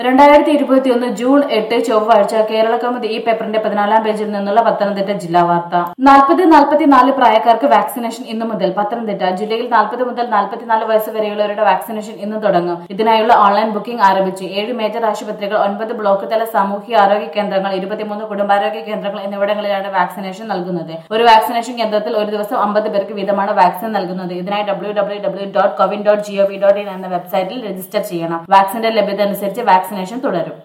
രണ്ടായിരത്തി ഇരുപത്തിയൊന്ന് ജൂൺ എട്ട് ചൊവ്വാഴ്ച കേരള കൗമുദി ഈ പേപ്പറിന്റെ പതിനാലാം പേജിൽ നിന്നുള്ള പത്തനംതിട്ട ജില്ലാ വാർത്ത നാൽപ്പത് നാൽപ്പത്തിനാല് പ്രായക്കാർക്ക് വാക്സിനേഷൻ ഇന്നു മുതൽ പത്തനംതിട്ട ജില്ലയിൽ നാൽപ്പത് മുതൽ നാൽപ്പത്തിനാല് വയസ്സ് വരെയുള്ളവരുടെ വാക്സിനേഷൻ ഇന്ന് തുടങ്ങും ഇതിനായുള്ള ഓൺലൈൻ ബുക്കിംഗ് ആരംഭിച്ചു ഏഴ് മേജർ ആശുപത്രികൾ ഒൻപത് ബ്ലോക്ക് തല സാമൂഹ്യ ആരോഗ്യ കേന്ദ്രങ്ങൾ ഇരുപത്തിമൂന്ന് കുടുംബാരോഗ്യ കേന്ദ്രങ്ങൾ എന്നിവിടങ്ങളിലാണ് വാക്സിനേഷൻ നൽകുന്നത് ഒരു വാക്സിനേഷൻ കേന്ദ്രത്തിൽ ഒരു ദിവസം അമ്പത് പേർക്ക് വീതമാണ് വാക്സിൻ നൽകുന്നത് ഇതിനായി W W W dot CoWIN dot G O V dot in എന്ന വെബ്സൈറ്റിൽ രജിസ്റ്റർ ചെയ്യണം വാക്സിന്റെ ലഭ്യത അനുസരിച്ച് വാക്സിനേഷൻ തുടരും